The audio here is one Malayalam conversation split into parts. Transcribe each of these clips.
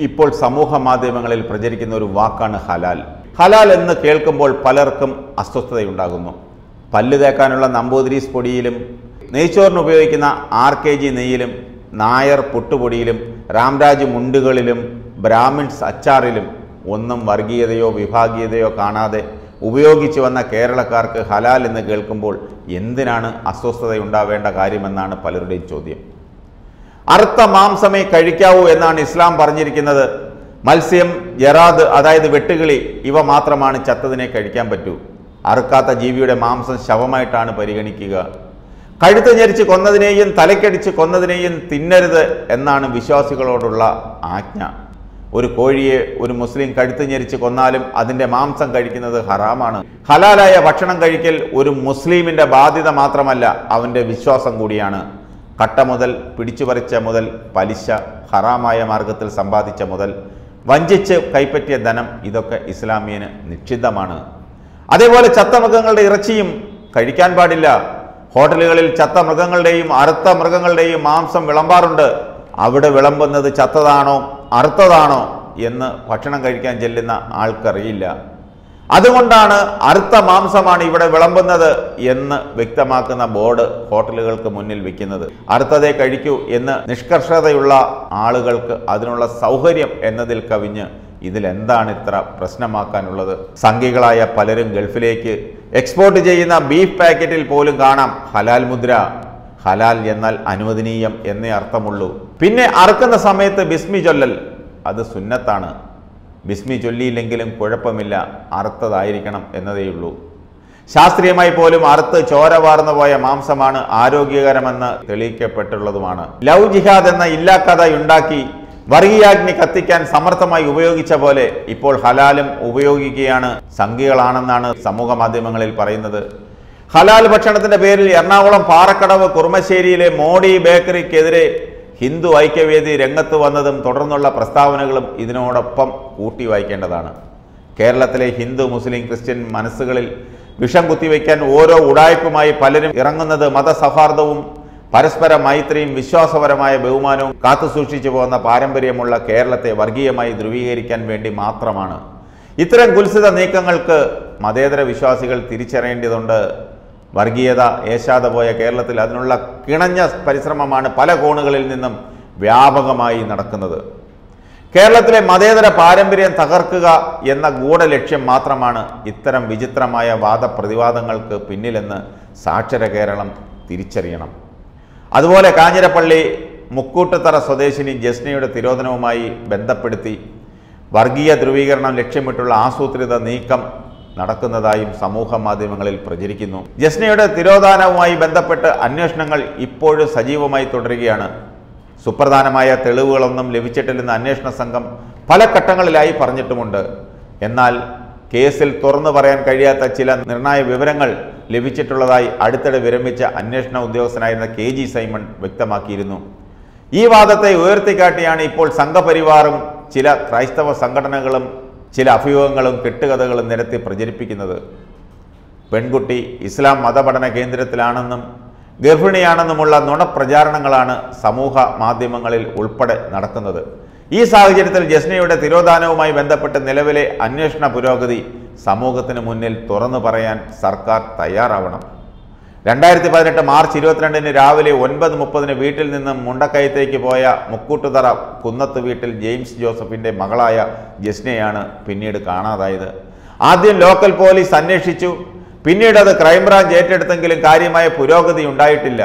ഇപ്പോൾ സമൂഹ മാധ്യമങ്ങളിൽ പ്രചരിക്കുന്ന ഒരു വാക്കാണ് ഹലാൽ ഹലാൽ എന്ന് കേൾക്കുമ്പോൾ പലർക്കും അസ്വസ്ഥതയുണ്ടാകുന്നു പല്ല് തേക്കാനുള്ള നമ്പൂതിരീസ് പൊടിയിലും നെയ്ച്ചോറിന് ഉപയോഗിക്കുന്ന ആർ കെ ജി നെയ്യിലും നായർ പുട്ടുപൊടിയിലും രാംരാജ് മുണ്ടുകളിലും ബ്രാഹ്മിൺസ് അച്ചാറിലും ഒന്നും വർഗീയതയോ വിഭാഗീയതയോ കാണാതെ ഉപയോഗിച്ചു വന്ന കേരളക്കാർക്ക് ഹലാൽ എന്ന് കേൾക്കുമ്പോൾ എന്തിനാണ് അസ്വസ്ഥതയുണ്ടാവേണ്ട കാര്യമെന്നാണ് പലരുടെയും ചോദ്യം അറുത്ത മാംസമേ കഴിക്കാവൂ എന്നാണ് ഇസ്ലാം പറഞ്ഞിരിക്കുന്നത് മത്സ്യം ജറാദ് അതായത് വെട്ടുകിളി ഇവ മാത്രമാണ് ചത്തതിനെ കഴിക്കാൻ പറ്റൂ അറുക്കാത്ത ജീവിയുടെ മാംസം ശവമായിട്ടാണ് പരിഗണിക്കുക കഴുത്ത് ഞെരിച്ച് കൊന്നതിനെയും തലക്കടിച്ച് കൊന്നതിനെയും തിന്നരുത് എന്നാണ് വിശ്വാസികളോടുള്ള ആജ്ഞ ഒരു കോഴിയെ ഒരു മുസ്ലിം കഴുത്ത് ഞെരിച്ച് കൊന്നാലും അതിൻ്റെ മാംസം കഴിക്കുന്നത് ഹറാമാണ് ഹലാലായ ഭക്ഷണം കഴിക്കൽ ഒരു മുസ്ലിമിൻ്റെ ബാധ്യത മാത്രമല്ല അവൻ്റെ വിശ്വാസം കൂടിയാണ് കട്ട മുതൽ പിടിച്ചുപറിച്ച മുതൽ പലിശ ഹറാമായ മാർഗത്തിൽ സമ്പാദിച്ച മുതൽ വഞ്ചിച്ച് കൈപ്പറ്റിയ ധനം ഇതൊക്കെ ഇസ്ലാമിയന് നിഷിദ്ധമാണ് അതേപോലെ ചത്ത മൃഗങ്ങളുടെ ഇറച്ചിയും കഴിക്കാൻ പാടില്ല ഹോട്ടലുകളിൽ ചത്ത മൃഗങ്ങളുടെയും അറുത്ത മൃഗങ്ങളുടെയും മാംസം വിളമ്പാറുണ്ട് അവിടെ വിളമ്പുന്നത് ചത്തതാണോ അറുത്തതാണോ എന്ന് ഭക്ഷണം കഴിക്കാൻ ചെല്ലുന്ന ആൾക്കറിയില്ല അതുകൊണ്ടാണ് അറുത്ത മാംസമാണ് ഇവിടെ വിളമ്പുന്നത് എന്ന് വ്യക്തമാക്കുന്ന ബോർഡ് ഹോട്ടലുകൾക്ക് മുന്നിൽ വെക്കുന്നത് അറുത്തതേ കഴിക്കൂ എന്ന് നിഷ്കർഷതയുള്ള ആളുകൾക്ക് അതിനുള്ള സൗകര്യം എന്നതിൽ കവിഞ്ഞ് ഇതിലെന്താണ് ഇത്ര പ്രശ്നമാക്കാനുള്ളത് സംഘികളായ പലരും ഗൾഫിലേക്ക് എക്സ്പോർട്ട് ചെയ്യുന്ന ബീഫ് പാക്കറ്റിൽ പോലും കാണാം ഹലാൽ മുദ്ര ഹലാൽ എന്നാൽ അനുവദനീയം എന്നേ അർത്ഥമുള്ളൂ പിന്നെ അറുക്കുന്ന സമയത്ത് ബിസ്മി ചൊല്ലൽ അത് സുന്നത്താണ് ബിസ്മി ചൊല്ലിയില്ലെങ്കിലും കുഴപ്പമില്ല അറുത്തതായിരിക്കണം എന്നതേയുള്ളൂ ശാസ്ത്രീയമായി പോലും അറുത്ത് ചോര വാർന്നു പോയ മാംസമാണ് ആരോഗ്യകരമെന്ന് തെളിയിക്കപ്പെട്ടുള്ളതുമാണ് ലവ് ജിഹാദ് എന്ന ഇല്ലാക്കഥയുണ്ടാക്കി വർഗീയാഗ്നി കത്തിക്കാൻ സമർത്ഥമായി ഉപയോഗിച്ച പോലെ ഇപ്പോൾ ഹലാലും ഉപയോഗിക്കുകയാണ് സംഘികളാണെന്നാണ് സമൂഹ മാധ്യമങ്ങളിൽ പറയുന്നത് ഹലാൽ ഭക്ഷണത്തിന്റെ പേരിൽ എറണാകുളം പാറക്കടവ് കുറുമശ്ശേരിയിലെ മോഡി ബേക്കറിക്കെതിരെ ഹിന്ദു ഐക്യവേദി രംഗത്ത് വന്നതും തുടർന്നുള്ള പ്രസ്താവനകളും ഇതിനോടൊപ്പം കൂട്ടി വായിക്കേണ്ടതാണ് കേരളത്തിലെ ഹിന്ദു മുസ്ലിം ക്രിസ്ത്യൻ മനസ്സുകളിൽ വിഷം കുത്തിവെക്കാൻ ഓരോ ഉടായ്പുമായി പലരും ഇറങ്ങുന്നത് മതസൗഹാർദ്ദവും പരസ്പര മൈത്രിയും വിശ്വാസപരമായ ബഹുമാനവും കാത്തുസൂക്ഷിച്ചു പോകുന്ന പാരമ്പര്യമുള്ള കേരളത്തെ വർഗീയമായി ധ്രുവീകരിക്കാൻ വേണ്ടി മാത്രമാണ് ഇത്തരം കുൽസിത നീക്കങ്ങൾക്ക് മതേതര വിശ്വാസികൾ തിരിച്ചറിയേണ്ടതുണ്ട് വർഗീയത ഏശാതെ പോയ കേരളത്തിൽ അതിനുള്ള കിണഞ്ഞ പരിശ്രമമാണ് പല കോണുകളിൽ നിന്നും വ്യാപകമായി നടക്കുന്നത് കേരളത്തിലെ മതേതര പാരമ്പര്യം തകർക്കുക എന്ന ഗൂഢലക്ഷ്യം മാത്രമാണ് ഇത്തരം വിചിത്രമായ വാദപ്രതിവാദങ്ങൾക്ക് പിന്നിലെന്ന് സാക്ഷര കേരളം തിരിച്ചറിയണം അതുപോലെ കാഞ്ഞിരപ്പള്ളി മുക്കൂട്ടുത്തറ സ്വദേശിനി ജസ്നയുടെ തിരോധനവുമായി ബന്ധപ്പെടുത്തി വർഗീയ ധ്രുവീകരണം ലക്ഷ്യമിട്ടുള്ള ആസൂത്രിത നീക്കം നടക്കുന്നതായും സമൂഹ മാധ്യമങ്ങളിൽ പ്രചരിക്കുന്നു ജസ്നയുടെ തിരോധാനവുമായി ബന്ധപ്പെട്ട് അന്വേഷണങ്ങൾ ഇപ്പോഴും സജീവമായി തുടരുകയാണ് സുപ്രധാനമായ തെളിവുകളൊന്നും ലഭിച്ചിട്ടില്ലെന്ന് അന്വേഷണ സംഘം പല ഘട്ടങ്ങളിലായി പറഞ്ഞിട്ടുമുണ്ട് എന്നാൽ കേസിൽ തുറന്നു പറയാൻ കഴിയാത്ത ചില നിർണായക വിവരങ്ങൾ ലഭിച്ചിട്ടുള്ളതായി അടുത്തിടെ വിരമിച്ച അന്വേഷണ ഉദ്യോഗസ്ഥനായിരുന്ന കെ ജി സൈമൺ വ്യക്തമാക്കിയിരുന്നു ഈ വാദത്തെ ഉയർത്തിക്കാട്ടിയാണ് ഇപ്പോൾ സംഘപരിവാറും ചില ക്രൈസ്തവ സംഘടനകളും ചില അഭിയോഗങ്ങളും കെട്ടുകഥകളും നിരത്തി പ്രചരിപ്പിക്കുന്നത് പെൺകുട്ടി ഇസ്ലാം മതപഠന കേന്ദ്രത്തിലാണെന്നും ഗർഭിണിയാണെന്നുമുള്ള നുണപ്രചാരണങ്ങളാണ് സമൂഹ മാധ്യമങ്ങളിൽ ഉൾപ്പെടെ നടക്കുന്നത് ഈ സാഹചര്യത്തിൽ ജസ്നയുടെ തിരോധാനവുമായി ബന്ധപ്പെട്ട് നിലവിലെ അന്വേഷണ പുരോഗതി സമൂഹത്തിന് മുന്നിൽ തുറന്നു പറയാൻ സർക്കാർ തയ്യാറാവണം രണ്ടായിരത്തി പതിനെട്ട് മാർച്ച് ഇരുപത്തിരണ്ടിന് രാവിലെ ഒൻപത് മുപ്പതിന് വീട്ടിൽ നിന്നും മുണ്ടക്കയത്തേക്ക് പോയ മുക്കൂട്ടുതറ കുന്നത്ത് വീട്ടിൽ ജെയിംസ് ജോസഫിന്റെ മകളായ ജസ്നയാണ് പിന്നീട് കാണാതായത് ആദ്യം ലോക്കൽ പോലീസ് അന്വേഷിച്ചു പിന്നീട് അത് ക്രൈംബ്രാഞ്ച് ഏറ്റെടുത്തെങ്കിലും കാര്യമായ പുരോഗതി ഉണ്ടായിട്ടില്ല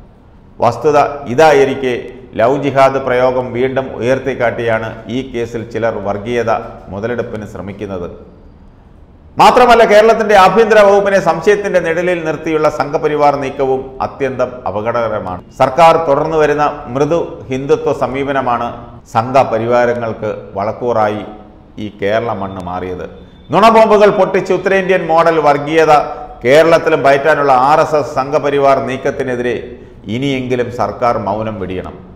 വസ്തുത ഇതായിരിക്കെ ലവ് ജിഹാദ് പ്രയോഗം വീണ്ടും ഉയർത്തിക്കാട്ടിയാണ് ഈ കേസിൽ ചിലർ വർഗീയത മുതലെടുപ്പിന് ശ്രമിക്കുന്നത് മാത്രമല്ല കേരളത്തിന്റെ ആഭ്യന്തര വകുപ്പിനെ സംശയത്തിന്റെ നിഴലിൽ നിർത്തിയുള്ള സംഘപരിവാർ നീക്കവും അത്യന്തം അപകടകരമാണ് സർക്കാർ തുടർന്നു വരുന്ന മൃദു ഹിന്ദുത്വ സമീപനമാണ് സംഘപരിവാരങ്ങൾക്ക് വളക്കൂറായി ഈ കേരള മണ്ണ് മാറിയത് നുണബോംബുകൾ പൊട്ടിച്ച് ഉത്തരേന്ത്യൻ മോഡൽ വർഗീയത കേരളത്തിലും പയറ്റാനുള്ള ആർ എസ് എസ് സംഘപരിവാർ നീക്കത്തിനെതിരെ ഇനിയെങ്കിലും സർക്കാർ മൗനം വെടിയണം